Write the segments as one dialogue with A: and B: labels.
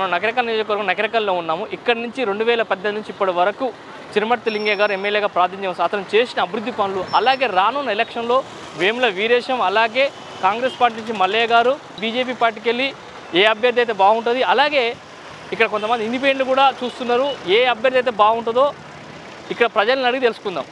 A: మనం నకరకల్ నియోజకవర్గం నకరకల్లో ఉన్నాము ఇక్కడ నుంచి రెండు వేల పద్దెనిమిది నుంచి ఇప్పటి వరకు చిరుమర్తి లింగే గారు ఎమ్మెల్యేగా ప్రాతినిధ్యం వహిస్తూ అతను చేసిన అభివృద్ధి పనులు అలాగే రానున్న ఎలక్షన్లో వేముల వీరేశం అలాగే కాంగ్రెస్ పార్టీ నుంచి మల్లయ్య గారు బీజేపీ పార్టీకి వెళ్ళి ఏ అభ్యర్థి అయితే బాగుంటుంది అలాగే ఇక్కడ కొంతమంది ఇండిపెండెంట్ కూడా చూస్తున్నారు ఏ అభ్యర్థి అయితే బాగుంటుందో ఇక్కడ ప్రజలను అడిగి తెలుసుకుందాం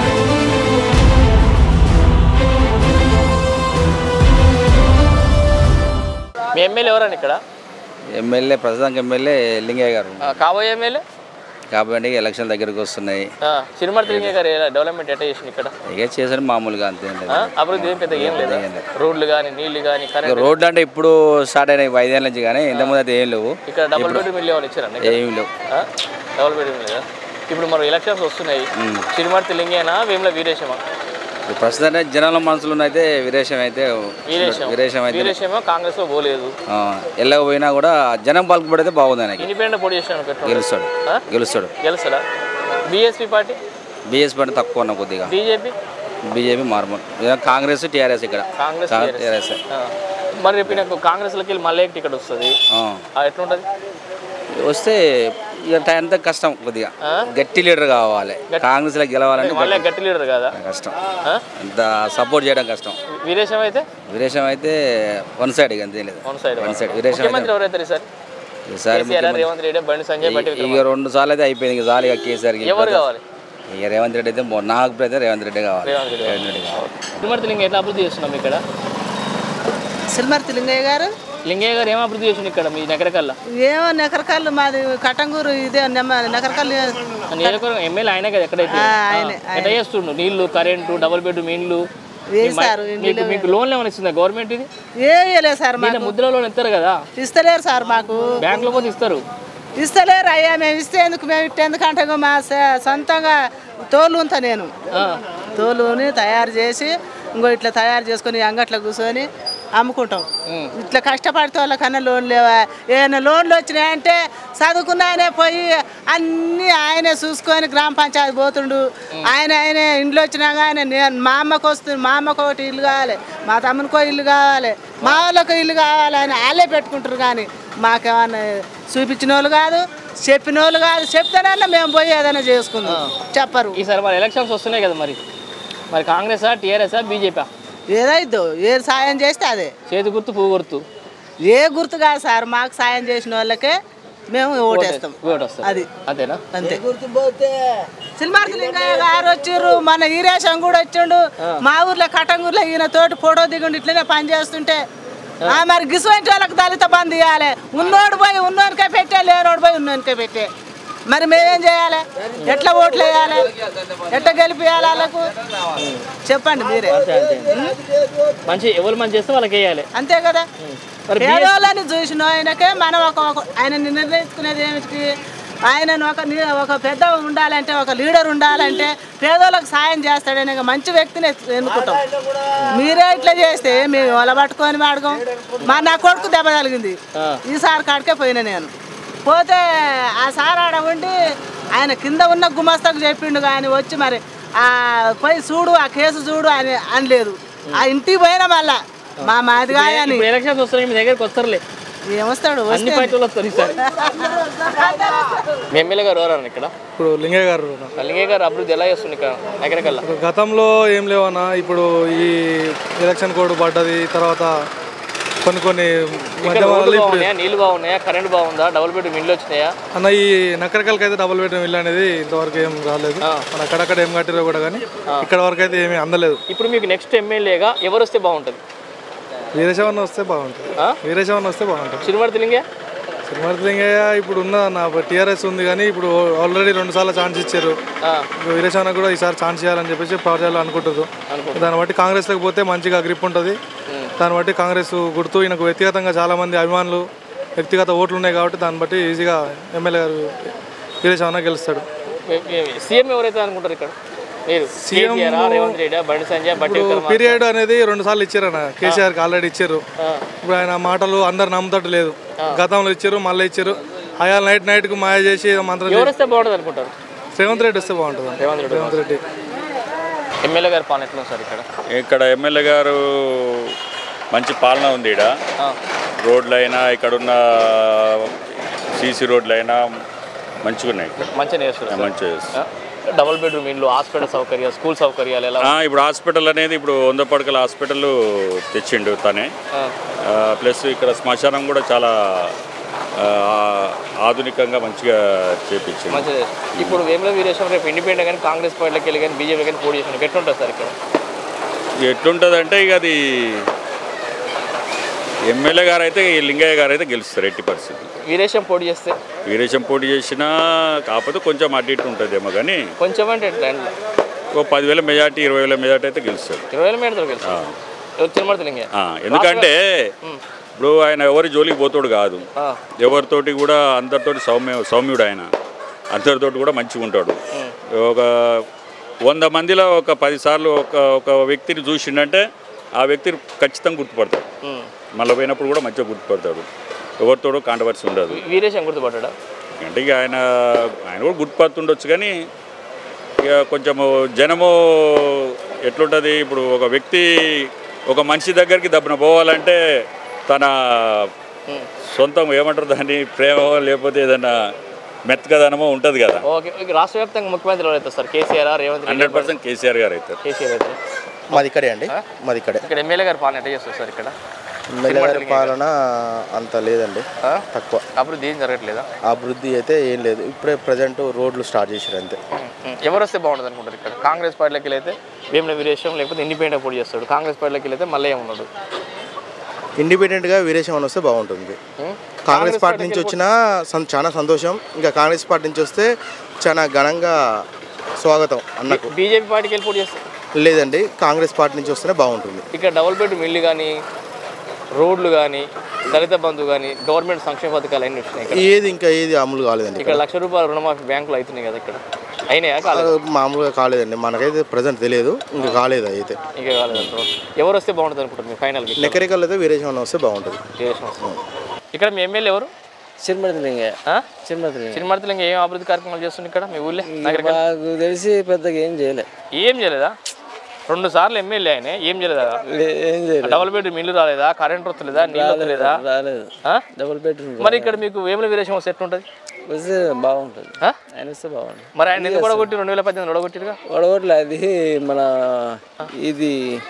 A: మీ ఎమ్మెల్యే ఎవరండి ఇక్కడ
B: ఎమ్మెల్యే ప్రస్తుతానికి ఎమ్మెల్యే లింగయ్య గారు
A: ఆ, కాబోయే ఎమ్మెల్యే
B: కాబట్టి ఎలక్షన్ దగ్గరికి వస్తున్నాయి
A: ఆ, చిరుమర్తి లింగయ్య గారు ఎలా డెవలప్మెంట్ ఎట్లా చేసింది ఇక్కడ
B: ఇక చేసాడు మామూలుగా అంతే ఏం లేదు.
A: ఆ, అభివృద్ధి ఏం పెద్ద ఏం లేదా రోడ్లు కానీ నీళ్లు కానీ
B: ఇక
A: కరెంట్
B: రోడ్లు అంటే ఇప్పుడు స్టార్ట్ అయినాయి ఐదేళ్ళ నుంచి కానీ ఇంతకుముందు అయితే ఏం లేవు
A: ఇక్కడ డబుల్ బెడ్రూమ్ ఇల్లు ఏమైనా ఇచ్చారండి
B: ఏం లేవు
A: డబుల్ బెడ్రూమ్ లేదా ఇప్పుడు మరి ఎలక్షన్స్ వస్తున్నాయి చిరుమర్తి లింగేనా వేముల వీరేశమా
B: ఇప్పుడు ప్రస్తుతానికి జనాల మనసులో అయితే విరేషం అయితే
A: వీరేశం
B: విరేషం అయితే
A: వీరేశమో కాంగ్రెస్ లో పోలేదు
B: ఆ, ఎల్లకపోయినా కూడా జనం పలుకుబడితే బాగుంది ఆయనకి
A: ఇండిపెండెంట్ పోటీ చేసిన పెట్టు
B: గెలుస్తాడు
A: ఆ?
B: గెలుస్తాడు
A: గెలుస్తాడా బీఎస్పీ పార్టీ
B: బీఎస్పీ అంటే తక్కువ ఉన్న కొద్దిగా
A: బీజేపీ
B: బీజేపీ మార్మల్ కాంగ్రెస్ టీఆర్ఎస్ ఇక్కడ
A: కాంగ్రెస్
B: టీఆర్ఎస్
A: ఆ. మరి రేపు నాకు కాంగ్రెస్లోకి వెళ్ళి మళ్ళీ టికెట్ వస్తుంది ఆ, ఎట్లుంటది
B: వస్తే ఇక టైం అంతా కష్టం కొద్దిగా
A: ఆ?
B: గట్టి లీడర్ కావాలి కాంగ్రెస్లో గెలవాలంటే
A: మళ్ళీ గట్టి లీడర్ కదా
B: కష్టం
A: ఆ?
B: అంత సపోర్ట్ చేయడం కష్టం
A: వీరేశం అయితే
B: విరేషం అయితే వన్ సైడ్ ఇక అంతే లేదు
A: వన్ సైడ్
B: వన్ సైడ్ విరేషం
A: ముఖ్యమంత్రి ఎవరైతే సార్
B: ఈసారి
A: కేసీఆర్ రేవంత్ రెడ్డి బండి సంజయ్ బట్టి
B: ఇక రెండు సార్లు అయితే అయిపోయింది ఇక చాలు ఇక కేసీఆర్కి
A: ఎవరు కావాలి
B: ఇక రేవంత్ రెడ్డి అయితే మొ- నాకు అయితే రేవంత్ రెడ్డి కావాలి
A: రేవంత్ రెడ్డి
B: రేవంత్ రెడ్డి కావాలి
A: తిరుమర్తి లింగ ఎట్లా అభివృద్ధి చేస్తున్నాం ఇక్కడ
C: సిల్మర్తి లింగయ్య గారు
A: లింగయ్య గారు ఏం అభివృద్ధి చేసిండు ఇక్కడ మీ నగరకల్లా
C: ఏమో నెకరకల్లు మాది కటంగూరు ఇదే నెమ్మ నెకరకల్లు
A: నియోజకవర్గం ఎమ్మెల్యే ఆయనే కదా ఎక్కడైతే
C: ఆ,
A: ఆ,
C: ఆయనే,
A: ఎట్లా చేస్తుండు నీళ్లు కరెంటు డబుల్ బెడ్రూమ్ ఇండ్లు
C: వేశారు
A: మీకు మీకు లోన్లు ఏమైనా ఇస్తుందా గవర్నమెంట్ ఇది
C: ఏం ఇవ్వలేదు సార్
A: దీని
C: మాకు
A: ముద్ర లోన్ ఇస్తారు కదా
C: ఇస్తలేరు సార్ మాకు
A: బ్యాంకులో పోతే ఇస్తారు
C: ఇస్తలేరు అయ్యా మేము ఇస్తే ఎందుకు మేము ఇట్టే ఎందుకంటే ఇగో మా స- సొంతంగా తోలు ఉంతా నేను
A: ఆ,
C: తోలుని తయారు చేసి ఇంకో ఇట్లా తయారు చేసుకొని అంగట్లో కూర్చొని అమ్ముకుంటాం
A: ఉమ్.
C: ఇట్లా కష్టపడితే వాళ్ళకన్నా లోన్ లేవా ఏమైనా లోన్లు వచ్చినాయంటే చదువుకున్న ఆయనే పోయి అన్నీ ఆయనే చూసుకొని గ్రామ పంచాయతీ పోతుండు ఆయన ఆయన ఇంట్లో వచ్చినా కానీ నేను మా అమ్మకు వస్తుంది మా అమ్మకు ఒకటి ఇల్లు కావాలి మా తమ్మునికో ఇల్లు కావాలి మా వాళ్ళకో ఇల్లు కావాలి అని వాళ్ళే పెట్టుకుంటారు కానీ మాకేమన్నా చూపించిన వాళ్ళు కాదు చెప్పిన వాళ్ళు కాదు చెప్తానన్నా మేము పోయి ఏదైనా చేసుకుందాం చెప్పరు
A: ఈసారి మరి ఎలక్షన్స్ వస్తున్నాయి కదా మరి మరి కాంగ్రెసా టీఆర్ఎస్ఆ బీజేపీ
C: ఏదైద్దో ఏ సాయం చేస్తే అదే
A: చేతి గుర్తు పువ్వు గుర్తు
C: ఏ గుర్తు కాదు సార్ మాకు సాయం చేసిన వాళ్ళకే మేము ఓటేస్తాం
A: ఓటు వస్తుంది
C: అది
A: అంతేనా
C: అంతే సినిమాకి లింగయ్య గారు వచ్చిర్రు మన ఈరేశం కూడా వచ్చిండు మా ఊర్లో కటంగూర్లో ఈయన తోటి ఫోటో దిగుండి ఇట్లనే పని చేస్తుంటే ఆ మరి గిసువంటి వాళ్ళకి దళిత బంద్ ఇవ్వాలి ఉన్నోడు పోయి ఉన్నోనికే పెట్టే లేనోడు పోయి ఉన్నోనికే పెట్టే మరి మేమేం చేయాలి ఎట్లా ఓట్లు వేయాలి ఎట్లా గెలిపియాలి వాళ్ళకు చెప్పండి మీరే
A: మంచి ఎవరు మంచి చేస్తే వాళ్ళకి వేయాలి
C: అంతే కదా
A: మరి
C: పేదోళ్ళని చూసిన ఆయనకే మనం ఒక ఒక- ఆయన నిర్ణయించుకునేది ఏమిటి ఆయనను ఒక నీ- ఒక పెద్ద ఉండాలంటే ఒక లీడర్ ఉండాలంటే పేదోళ్ళకి సాయం చేస్తాడనే ఒక మంచి వ్యక్తిని ఎన్నుకుంటాం మీరే ఇట్లా చేస్తే మేము ఒల పట్టుకొని అడగం మా నా కొడుకు దెబ్బ తగిలింది
A: ఆ.
C: ఈసారి కాడికే పోయినా నేను పోతే ఆ సార్ ఆడ ఉండి ఆయన కింద ఉన్న గుమస్తాకు చెప్పిండు కానీ వచ్చి మరి ఆ పోయి చూడు ఆ కేసు చూడు అని అనలేదు ఆ ఇంటికి పోయినా మళ్ళా మా మాదిగా అని
A: ఇప్పుడు ఎలక్షన్స్ వస్తున్నాయి మీ దగ్గరికి వస్తారులే
C: ఏమొస్తాడు
A: అన్ని పార్టీలు వస్తారు ఈసారి మీ ఎమ్మెల్యే గారు ఎవరన్నా ఇక్కడ
D: ఇప్పుడు లింగయ్య గారు
A: లింగయ్య గారు అభివృద్ధి ఎలా చేస్తుంది ఇక్కడ నగరకల్లా
D: ఇప్పుడు గతంలో ఏం లేవన్నా ఇప్పుడు ఈ ఎలక్షన్ కోడ్ పడ్డది తర్వాత కొన్ని కొన్ని
A: ఇక్కడ
D: మధ్య
A: రోడ్లు
D: వాళ్ళు ఇప్పుడు
A: బాగున్నాయా నీళ్లు బాగున్నాయా కరెంట్ బాగుందా డబుల్ బెడ్రూమ్ ఇండ్లు వచ్చినాయా
D: అన్న ఈ నకరకలకి అయితే డబుల్ బెడ్రూమ్ ఇల్లు అనేది ఇంతవరకు ఏం రాలేదు మన అక్కడక్కడ ఏం కట్టిరో కూడా కానీ ఇక్కడ వరకు అయితే ఏమీ అందలేదు
A: ఇప్పుడు మీకు నెక్స్ట్ ఎమ్మెల్యేగా ఎవరు వస్తే బాగుంటుంది
D: వీరేశవన్న వస్తే బాగుంటుంది
A: ఆ?
D: వీరేశవన్న వస్తే బాగుంటుంది
A: చిరుమర్తి లింగే
D: శ్రీమతి లింగయ్య ఇప్పుడు ఉన్న నా టీఆర్ఎస్ ఉంది కానీ ఇప్పుడు ఆల్రెడీ రెండు సార్లు ఛాన్స్ ఇచ్చారు
A: ఆ,
D: ఇప్పుడు వీరేశవన్న కూడా ఈసారి ఛాన్స్ చేయాలని చెప్పేసి ప్రజలు అనుకుంటారు దాన్ని బట్టి కాంగ్రెస్లోకి పోతే మంచిగా గ్రిప్ ఉంటుంది దాన్ని బట్టి కాంగ్రెస్ గుర్తు ఈయనకు వ్యక్తిగతంగా చాలా మంది అభిమానులు వ్యక్తిగత ఓట్లు ఉన్నాయి కాబట్టి దాన్ని బట్టి ఈజీగా ఎమ్మెల్యే గారు వీరేశవన్న గెలుస్తాడు
A: మీ- మీ- సీఎం ఎవరైతే అనుకుంటారు ఇక్కడ మీరు కేసీఆర్ రేవంత్ రెడ్డి బండి సంజయ్ బట్టి విక్రమ
D: పీరియడ్ అనేది రెండు సార్లు ఇచ్చారు అన్న కేసీఆర్కి ఆల్రెడీ ఇచ్చారు ఇప్పుడు ఆయన మాటలు అందరు నమ్ముతట్టు లేదు గతంలో ఇచ్చారు మళ్ళీ ఇచ్చారు అయా నైట్ నైట్కు మాయ చేసి ఏదో మంత్రం
A: ఎవరు వస్తే బాగుంటుంది అనుకుంటారు
D: రేవంత్ రెడ్డి వస్తే బాగుంటుంది అన్న.
A: రేవంత్ రెడ్డి
D: రేవంత్ రెడ్డి
A: ఎమ్మెల్యే గారు పాలన ఎట్లా ఉంది సార్ ఇక్కడ
E: ఇక్కడ ఎమ్మెల్యే గారు మంచి పాలన ఉంది ఇక్కడ
A: ఆ,
E: రోడ్లైనా ఇక్కడున్న సీసీ రోడ్లు అయినా మంచిగా ఉన్నాయి ఇక్కడ
A: మంచిగా చేస్తారు
E: మంచిగా చేస్తారు.
A: డబుల్ బెడ్రూమ్ ఇల్లు హాస్పిటల్ సౌకర్యాలు స్కూల్ సౌకర్యాలు ఎలా
E: ఆ, ఇప్పుడు హాస్పిటల్ అనేది ఇప్పుడు వంద పడకల హాస్పిటల్ తెచ్చిండు తనే
A: ఆ,
E: ఆ, ప్లస్ ఇక్కడ శ్మశానం కూడా చాలా ఆ, ఆధునికంగా మంచిగా చేపించింది
A: మంచిది ఇప్పుడు వేముల వీరేశం రేపు ఇండిపెండెంట్ కానీ కాంగ్రెస్ పార్టీలోకి వెళ్ళి కానీ బీజేపీ కానీ పోటీ చేసిన ఎట్లుంటుంది సార్ ఇక్కడ
E: ఎట్లుంటుంది అంటే ఇక అది ఎమ్మెల్యే గారు అయితే ఈ లింగయ్య గారు అయితే గెలుస్తారు ఎట్టి పరిస్థితి
A: వీరేశం పోటీ చేస్తే
E: వీరేశం పోటీ చేసినా కాకపోతే కొంచెం అటు ఇటు ఉంటుందేమో కానీ
A: కొంచెం అంటే ఎట్లా ఎండ్ల?
E: ఓ పదివేల మెజార్టీ ఇరవై వేల మెజార్టీ అయితే గెలుస్తాడు
A: ఇరవై వేల మీటర్ తెలుసు
E: ఆ.
A: ఎవరు తిరుమల లింగే
E: ఆ, ఎందుకంటే ఇప్పుడు ఆయన ఎవరి జోలికి పోతాడు కాదు
A: ఆ.
E: ఎవరితోటి కూడా అందరితోటి సౌమ్య సౌమ్యుడు ఆయన అందరితోటి కూడా మంచిగా ఉంటాడు ఒక వంద మందిలో ఒక పది సార్లు ఒక ఒక వ్యక్తిని చూసిండంటే ఆ వ్యక్తిని ఖచ్చితంగా గుర్తుపడతాడు
A: ఉమ్.
E: మళ్ళీ పోయినప్పుడు కూడా మంచిగా గుర్తుపడతాడు ఎవరితోడో కాంట్రవర్సీ ఉండదు
A: వీరేశం గుర్తుపడ్డా
E: అంటే ఇక ఆయన ఆయన కూడా గుర్తుపడుతుండొచ్చు కానీ ఇక కొంచెము జనము ఎట్లుంటుంది ఇప్పుడు ఒక వ్యక్తి ఒక మనిషి దగ్గరికి దబ్బున పోవాలంటే తన సొంతం ఏమంటారు దాన్ని ప్రేమ లేకపోతే ఏదైనా మెత్తకదనమో ఉంటుంది కదా
A: ఓకే ఇక రాష్ట్ర వ్యాప్తంగా ముఖ్యమంత్రి ఎవరు అవుతారు sir KCR Revanth Reddy
E: hundred percent KCR గారు అవుతారు
A: కేసీఆర్ అయితే
F: మాది ఇక్కడే అండి మాది ఇక్కడే
A: ఇక్కడ ఎమ్మెల్యే గారు పాలన ఎట్లా చేస్తారు సార్ ఇక్కడ
F: మెల్లగారి పాలన అంత లేదండి
A: ఆ?
F: తక్కువ
A: అభివృద్ధి ఏం జరగట్లేదా
F: అభివృద్ధి అయితే ఏం లేదు ఇప్పుడే ప్రజెంట్ రోడ్లు స్టార్ట్ చేశారు అంతే
A: ఉమ్. ఎవరు వస్తే బాగుంటుంది అనుకుంటారు ఇక్కడ కాంగ్రెస్ పార్టీలోకి వెళ్ళైతే వేముల వీరేశం లేకపోతే ఇండిపెండెంట్ పోటీ చేస్తాడు కాంగ్రెస్ పార్టీలోకి వెళ్ళైతే మళ్ళీ ఏమున్నాడు
F: ఇండిపెండెంట్గా వీరేశం అని వస్తే బాగుంటుంది
A: ఉమ్.
F: కాంగ్రెస్ పార్టీ నుంచి వచ్చినా సం- చాలా సంతోషం ఇంకా కాంగ్రెస్ పార్టీ నుంచి వస్తే చాలా ఘనంగా స్వాగతం అన్నకు
A: బీజేపీ పార్టీకి వెళ్ళి పోటీ చేస్తారు
F: లేదండి కాంగ్రెస్ పార్టీ నుంచి వస్తేనే బాగుంటుంది
A: ఇక్కడ డబుల్ బెడ్రూమ్ ఇల్లు కానీ రోడ్లు కానీ దళిత బంధు కానీ గవర్నమెంట్ సంక్షేమ పథకాలు అన్నీ వచ్చినాయి ఇక్కడ
F: ఏది ఇంకా ఏది అమలు కాలేదండి
A: ఇక్కడ లక్ష రూపాయల రుణమాఫీ బ్యాంకులు అవుతున్నాయి కదా ఇక్కడ అయినాయా కాలేదు
F: మామూలుగా కాలేదండి మనకైతే ప్రజెంట్ తెలియదు ఇంకా కాలేదు అయితే
A: ఇక కాలేదంటారు ఎవరు వస్తే బాగుంటుంది అనుకుంటారు మీ ఫైనల్కి
F: నెక్కరికల్ అయితే వీరేశం అని వస్తే బాగుంటుంది
A: చేసిన వస్తుంది. ఇక్కడ మీ ఎమ్మెల్యే ఎవరు
B: చిరుమతిలింగే
A: ఆ?
B: చిరుమతిలింగే
A: చిరుమర్తిలో ఏం అభివృద్ధి కార్యక్రమాలు చేస్తుంది ఇక్కడ మీ ఊళ్ళో నగరిక
B: మాకు తెలిసి పెద్దగా ఏం చేయలే
A: ఏం చేయలేదా రెండు సార్లు ఎమ్మెల్యే ఆయన ఏం చేయలేదా
B: ఏ- ఏం చేయలేదు
A: డబుల్ బెడ్రూమ్ ఇల్లు రాలేదా కరెంట్ వస్తలేదా నీళ్ళు వస్తలేదా
B: రాలేదు
A: ఆ?
B: డబుల్ బెడ్రూమ్
A: మరి ఇక్కడ మీకు వేముల వీరేశం వస్తే ఎట్లుంటుంది
B: వస్తే బాగుంటుంది
A: ఆ?
B: ఆయన వస్తే బాగుంటుంది
A: మరి ఆయన ఎందుకు కూడా రెండు వేల పద్దెనిమిది ఒడగొట్టిరుగా
B: వడగొట్ల అది మన ఇది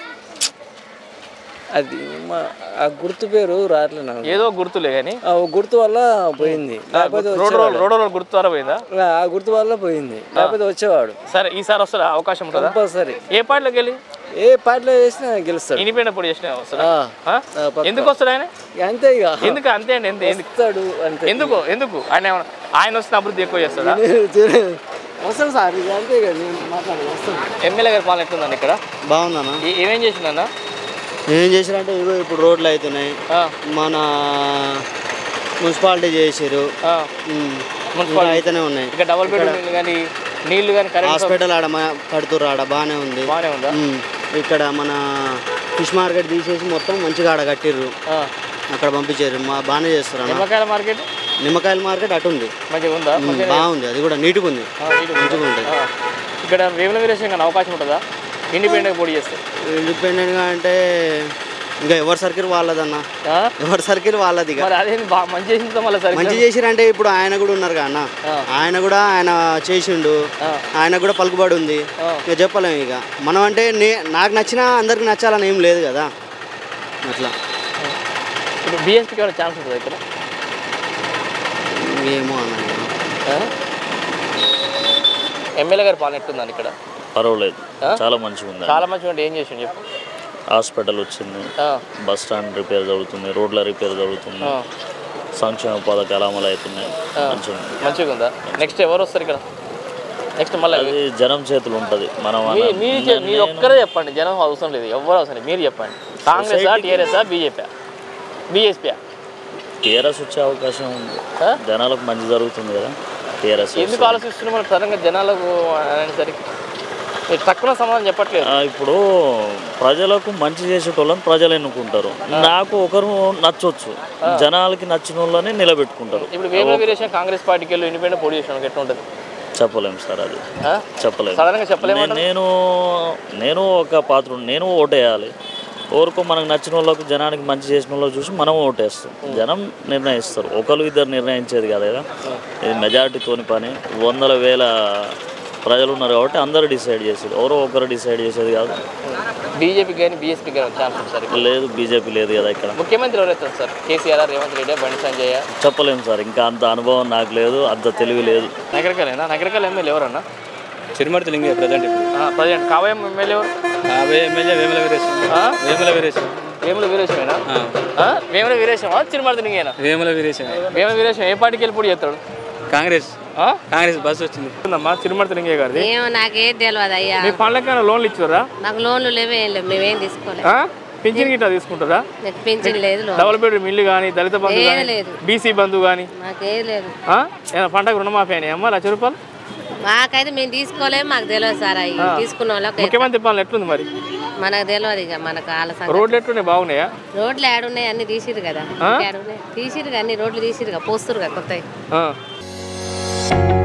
B: అది మా ఆ గుర్తు పేరు రావట్లే నాకు
A: ఏదో గుర్తులే కానీ
B: ఆ గుర్తు వల్ల పోయింది లేకపోతే
A: రోడ్ రోడ్ రోడ్ రోడ్ గుర్తు ద్వారా పోయిందా
B: ఆ గుర్తు వల్ల పోయింది లేకపోతే వచ్చేవాడు
A: సరే ఈసారి వస్తారా అవకాశం ఉంటుందా
B: కంపల్సరీ
A: ఏ పార్టీలోకి వెళ్ళి
B: ఏ పార్టీలో వేసినా గెలుస్తాడు
A: ఇండిపెండెంట్ పోటీ చేసిన వస్తాడా
B: ఆ.
A: ఆ?
B: ఆ, పక్కా.
A: ఎందుకు వస్తాడు ఆయన
B: ఇక అంతే ఇక
A: ఎందుకు అంతే అండి ఎందుకు ఎందుకు
B: వస్తాడు అంతే
A: ఎందుకు ఎందుకు ఆయన ఏమన్నా- ఆయన వస్తే అభివృద్ధి ఎక్కువ చేస్తాడా
B: వస్తాడు సార్ ఇక అంతే ఇక నేను మాట్లాడు వస్తాడు
A: ఎమ్మెల్యే గారి పాలన ఎట్లుందండి ఇక్కడ
G: బాగుందన్న
A: ఏ- ఏమేం చేసిందన్న
G: ఏం చేశారంటే ఇగో ఇప్పుడు రోడ్లు అవుతున్నాయి
A: ఆ,
G: మన మున్సిపాలిటీ చేసారు
A: ఆ.
G: మున్సిపాలిటీ అయితేనే ఉన్నాయి
A: ఇక్కడ డబుల్ బెడ్రూమ్ ఇల్లు కానీ నీళ్లు కానీ కరెంట్
G: హాస్పిటల్ ఆడ మ- కడుతుర్రు ఆడ బాగానే ఉంది
A: బాగానే ఉందా
G: ఉమ్. ఇక్కడ మన ఫిష్ మార్కెట్ తీసేసి మొత్తం మంచిగా ఆడ కట్టిర్రు
A: ఆ.
G: అక్కడ పంపించారు మా బాగానే చేస్తారు అన్న
A: నిమ్మకాయల మార్కెట్
G: నిమ్మకాయల మార్కెట్ అటు ఉంది
A: మంచిగా ఉందా
G: ఉమ్,
A: మంచిగా
G: బాగుంది అది కూడా నీట్గా ఉంది
A: ఆ, నీట్గా ఉందా?
G: మంచిగా ఉంటుంది
A: ఆ. ఇక్కడ వేముల వీరేశం కానీ అవకాశం ఉంటుందా ఇండిపెండెంట్ పోటీ చేస్తే
G: ఇండిపెండెంట్గా అంటే ఇంకా ఎవరి సర్కిల్ వాళ్ళదన్న
A: ఆ?
G: ఎవరి సర్కిల్ వాళ్ళది ఇక
A: మరి అదేంది బాగా మంచి చేసిందా మళ్ళీ సరే
G: మంచి చేసిరంటే ఇప్పుడు ఆయన కూడా ఉన్నారు కదా అన్న ఆయన కూడా ఆయన చేసిండు ఆయన కూడా పలుకుబడి ఉంది ఇక చెప్పలేము ఇక మనం అంటే నే నాకు నచ్చినా అందరికి నచ్చాలని ఏం లేదు కదా అట్లా
A: ఇప్పుడు బీఎస్పీకి ఏమైనా ఛాన్స్ ఉంటుందా ఇక్కడ
G: ఏమో అన్న
A: ఆ? ఎమ్మెల్యే గారి పాలన ఎట్టుందండి ఇక్కడ
H: పర్వాలేదు
A: ఆ?
H: చాలా మంచిగా ఉంది
A: చాలా మంచిగా ఉంటే ఏం చేసిండు చెప్పు
H: హాస్పిటల్ వచ్చింది
A: ఆ,
H: బస్ స్టాండ్ రిపేర్ జరుగుతుంది రోడ్ల రిపేర్ జరుగుతుంది
A: ఆ,
H: సంక్షేమ పథకాలు అమలు అవుతున్నాయి
A: ఆ.
H: మంచిగా ఉంది
A: మంచిగా ఉందా నెక్స్ట్ ఎవరు వస్తారు ఇక్కడ నెక్స్ట్ మళ్ళీ
H: అది జనం చేతులు ఉంటుంది మనం
A: మీ
H: అన-
A: మీరు చె- మీరు ఒక్కరే చెప్పండి జనం అవసరం లేదు ఎవరు అవసరం లేదు మీరు చెప్పండి Congress TRS BJP BSP
H: TRS వచ్చే అవకాశం ఉంది
A: ఆ?
H: జనాలకు మంచి జరుగుతుంది కదా టీఆర్ఎస్
A: ఎందుకు ఆలోచిస్తున్నాం మనం సడన్గా జనాలకు అనేసరికి మీరు తక్కువ సమాధానం చెప్పట్లేదు
H: ఇప్పుడు ప్రజలకు మంచి చేసేటోళ్ళని ప్రజలు ఎన్నుకుంటారు నాకు ఒకరు నచ్చొచ్చు జనాలకి నచ్చిన వాళ్ళని నిలబెట్టుకుంటారు
A: ఇప్పుడు వేముల వీరేశం కాంగ్రెస్ పార్టీకి వెళ్ళి ఇండిపెండెంట్ పోటీ చేసిన ఎట్లా ఉంటుంది
H: చెప్పలేము సార్ అది
A: ఆ?
H: చెప్పలేము
A: సడన్గా చెప్పలేమంటారు
H: నే- నేను నేను ఒక పాత్ర నేను ఓటేయాలి ఎవరికో మనకు నచ్చిన వాళ్ళకు జనానికి మంచి చేసిన వాళ్ళకి చూసి మనం ఓటేస్తాం జనం నిర్ణయిస్తారు ఒకరు ఇద్దరు నిర్ణయించేది కాదు కదా ఇది మెజారిటీతోని పని వందల వేల ప్రజలు ఉన్నారు కాబట్టి అందరూ డిసైడ్ చేసేది ఎవరో ఒకరు డిసైడ్ చేసేది కాదు
A: బీజేపీ కానీ బీఎస్పీ కానీ ఛాన్స్ ఉంది సార్ ఇక్కడ.
H: లేదు బీజేపీ లేదు కదా ఇక్కడ
A: ముఖ్యమంత్రి ఎవరైతే సార్ కేసీఆర్ రేవంత్ రెడ్డి బండి సంజయ్
H: చెప్పలేము సార్ ఇంకా అంత అనుభవం నాకు లేదు అంత తెలివి లేదు
A: నగరకాలేనా నగరకాల ఎమ్మెల్యే ఎవరన్నా
B: చిరుమర్తి లింగే ప్రజెంట్ ఇప్పుడు
A: ప్రజెంట్ కాబోయే ఎమ్మెల్యే ఎవరు
B: యాభై ఎమ్మెల్యే వేముల వీరేశం
A: ఆ?
B: వేముల వీరేశం
A: వేముల వీరేశమేనా ఆ? వేముల వీరేశమా తిరుమల లింగేనా
B: వేముల వీరేశం
A: వేముల వీరేశం ఏ పార్టీకి వెళ్ళి పోటీ చేస్తాడు
B: కాంగ్రెస్
A: ఆ?
B: కాంగ్రెస్ బస్సు వచ్చింది
A: ఉందమ్మా తిరుమల లింగే గారిది
I: ఏమో నాకేం తెలియదు అయ్యా
A: మీ పనులకైనా లోన్లు ఇచ్చారా
I: మాకు లోన్లు లేవు ఏం లేవు మేమేం తీసుకోలేదు
A: పింఛన్ గిట్లా తీసుకుంటారా
I: నాకు పెన్షన్ లేదు లోన్
A: డబుల్ బెడ్రూమ్ ఇల్లు కానీ దళిత బంధు
I: ఏం
A: కానీ
I: లేదు.
A: బీసీ బంధు కానీ
I: మాకేం లేదు
A: పంటకు రుణమాఫీ అయినాయి అమ్మా లక్ష రూపాయలు
I: మాకైతే మేము తీసుకోలేము మాకు తెలియదు సార్ అవి
A: ఆ.
I: తీసుకున్న వాళ్ళకి
A: ముఖ్యమంత్రి పాలన ఎట్లుంది మరి
I: మనకు తెలియదు ఇక మనకు వాళ్ళ సంగతి.
A: రోడ్లు ఎట్లున్నాయి బాగున్నాయా
I: రోడ్లు ఏడున్నాయి అన్ని తీసిరు కదా
A: ఆ?
I: ఏడున్నాయి తీసిరు అన్ని రోడ్లు తీసిరుగా పోస్తురుగా కొత్తవి
A: ఆ.